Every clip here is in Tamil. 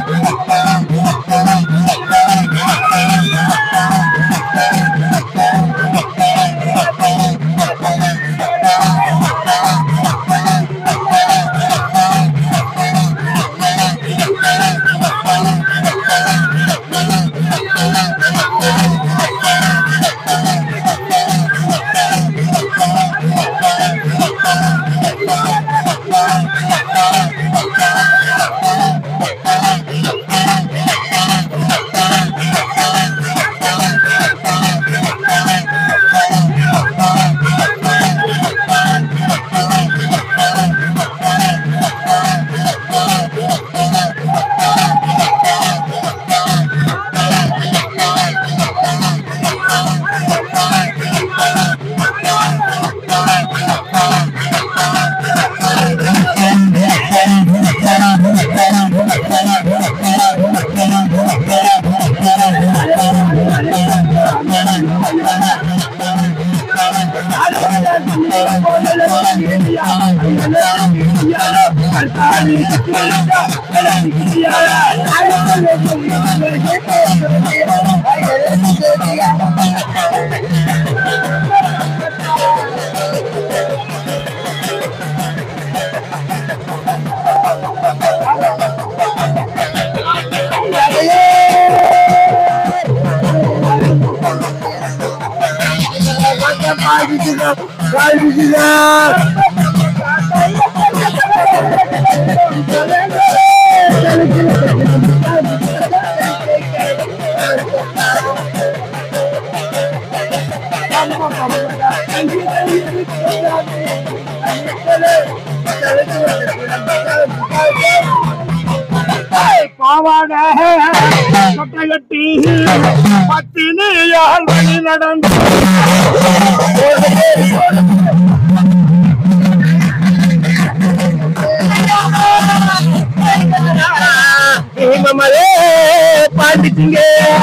பாவாட கொட்டை கட்டி பத்தினியால் வழி நடந்து மமரே பாண்டிச்சிங்க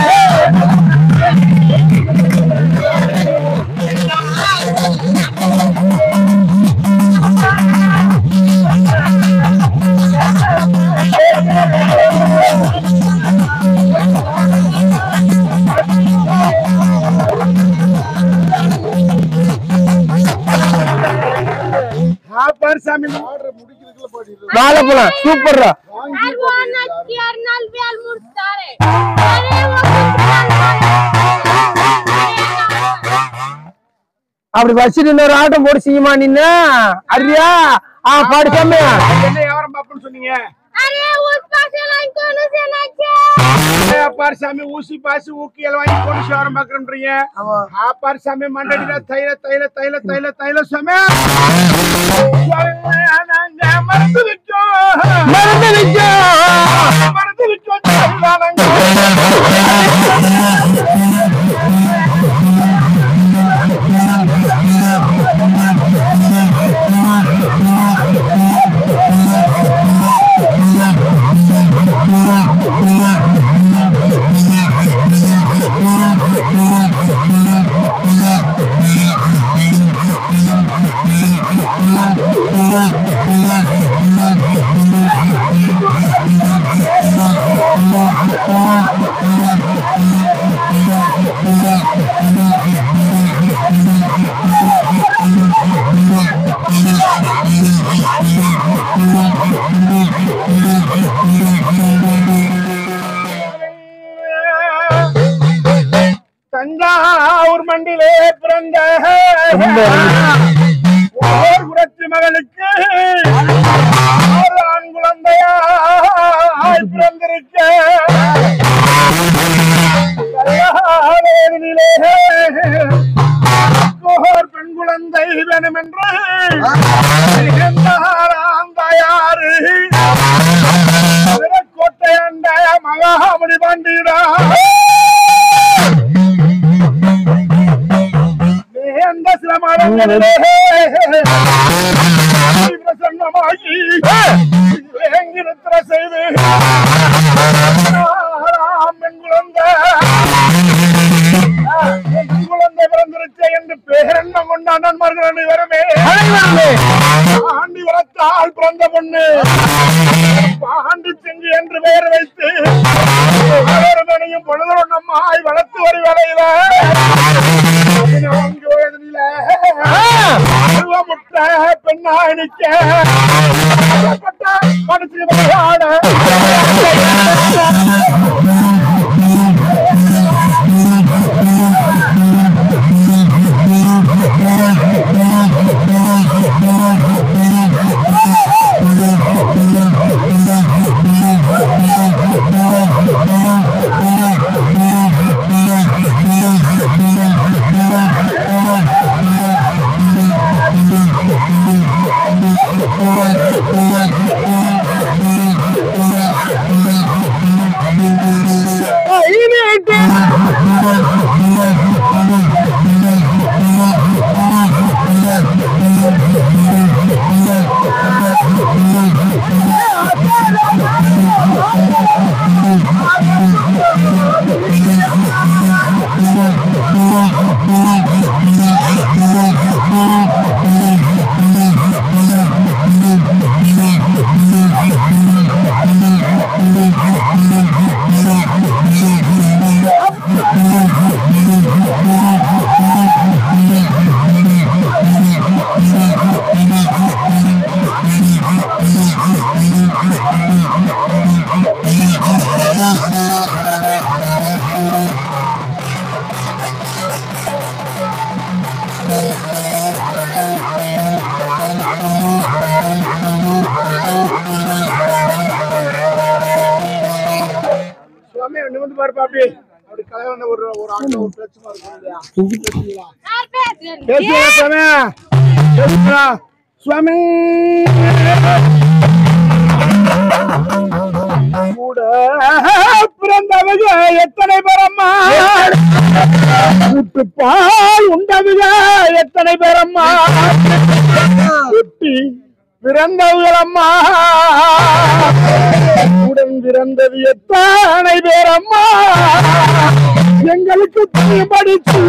சாப்பாடு சாமி வாழைப்பழம் சூப்பர்ரா Arwana Tiarnal Vial Murtare. Are அப்படி வச்சுட்டு இன்னொரு ஆட்டம் போட்டு செய்யுமா நின்ன அரியா ஆ பாடு சாமி என்ன வியாபாரம் பாப்பன்னு சொன்னீங்க Are us pase la incono se na che. பாரு சாமி ஊசி பாசி ஊக்கி எல்லாம் வாங்கி போட்டு வியாபாரம் பாக்குறீங்க பாரு சாமி மண்டடியில தைல தைல தைல தைல தைல சாமி நாங்க மறந்து விட்டோம் மறந்து விட்டோம் மறந்து விட்டோம் தஞ்சாவூர் மண்டிலே பிறந்த ஓர் குரத்து மகனுக்கு ஆறு ஆண் குழந்தையாய் பிறந்திருக்க கல்யாணவேதினிலே ஓர் பெண் குழந்தை வேணுமென்று இருந்தாராம் தாயாரு கோட்டை அண்ட மகாபலி பாண்டியடா எந்த சில மாதங்களிலே பிரசன்னமாகி வேங்கிருத்திர செய்து ஆறாம் பெண் குழந்தை பெண் குழந்தை பிறந்திருச்ச என்று பேரெண்ணம் கொண்ட அண்ணன்மார்கள் அனைவருமே ஆண்டி வளர்த்தால் பிறந்த பொண்ணு பாண்டி செஞ்சு என்று பெயர் பேர் வைத்து ஆரோரமனையும் பொழுதும் நம்மாய் வளர்த்து ஒரு வேலையில அங்கே வயதில முட்டை பெண்ணா நிக்க மனசு ஆட சுவாமி நிமிந்து பாருப்பா அப்படி அப்படி கல்யாணம் ஒரு ஒரு ஆண்டு ஒரு பிரச்சனை இருக்கும் இல்லையா யார் பேசுறது? பேசுங்க சுவாமி பேசுங்களா சுவாமி கூட பிறந்தவங்க எத்தனை பேரம்மா கூட்டு பால் உண்டவங்க எத்தனை பேரம்மா குட்டி பிறந்தவங்களம்மா உடன் பிறந்தது எத்தனை பேரம்மா எங்களுக்கு படிச்சு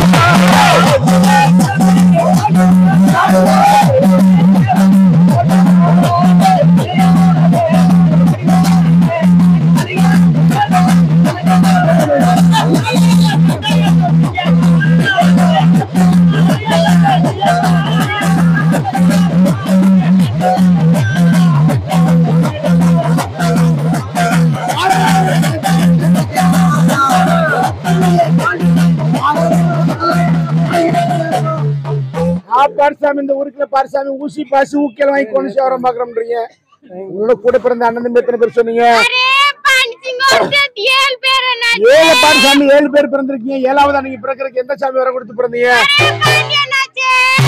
பாரசாமி இந்த ஊருக்குள்ள பாரசாமி ஊசி பாசி ஊக்கியல் வாங்கி கொண்டு சேவரம் பாக்குறோம்ன்றீங்க உங்களோட கூட பிறந்த அண்ணன் தம்பி எத்தனை பேர் சொன்னீங்க அரே பஞ்சிங்க ஒருத்தர் ஏழு பேர் என்னாச்சு ஏழு பாரசாமி ஏழு பேர் பிறந்திருக்கீங்க ஏழாவதா நீங்க பிறக்கிறதுக்கு எந்த சாமி வர கொடுத்து பிறந்தீங்க அரே பாண்டி என்னாச்சு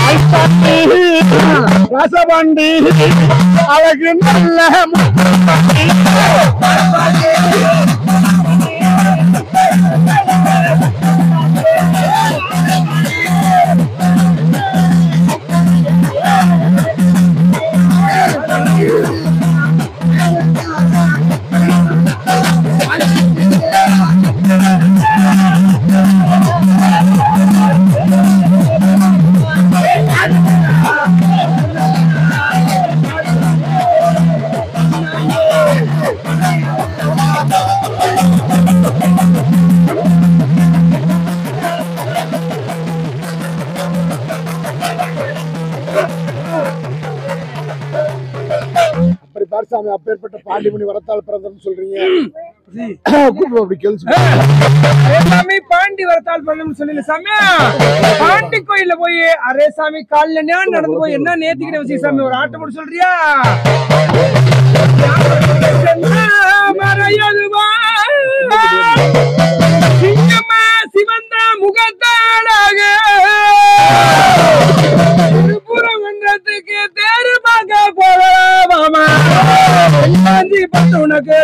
ராசபாண்டி அழகு நல்ல அப்படி பாரசாமி அப்பேற்பட்ட பாண்டிமணி வரத்தால் பிறந்தன்னு சொல்றீங்க கூப்பிடு அப்படி கேள்வி அரே சாமி பாண்டி வரத்தால் பண்ணணும்னு சொல்லல சாமி பாண்டி கோயில்ல போய் அரே சாமி கால்ல ஞான் நடந்து போய் என்ன நேத்திக்கிற விஷயம் சாமி ஒரு ஆட்டம் போட்டு சொல்றியா மறையதுவா சிங்கமா சிவந்த முகத்தாளாக திருப்புறம் என்றதுக்கு தேரு பார்க்க போலாமா பத்து உனக்கு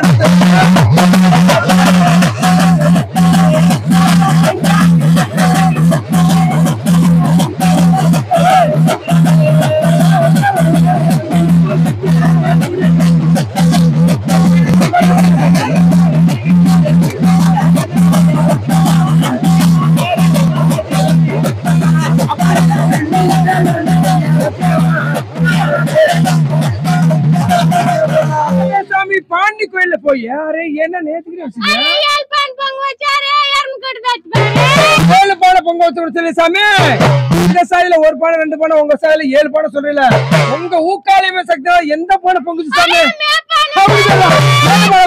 அரே சாமி பாண்டி கோயில்ல போய் அரே என்ன நேத்துக்கு வச்சுங்க ஏழு பான் பொங்க வச்சாரு எறும்பு கட்டு வச்சு பாரு ஏழு பானை பொங்க வச்சு சொல்லி சாமி இந்த சாயில ஒரு பானை ரெண்டு பானை உங்க சாயில ஏழு பானை சொல்றீல உங்க ஊக்காளியமே சக்தி எந்த பானை பொங்குச்சு சாமி மேப்பான அப்படி சொல்லலாம். ஏழு பானை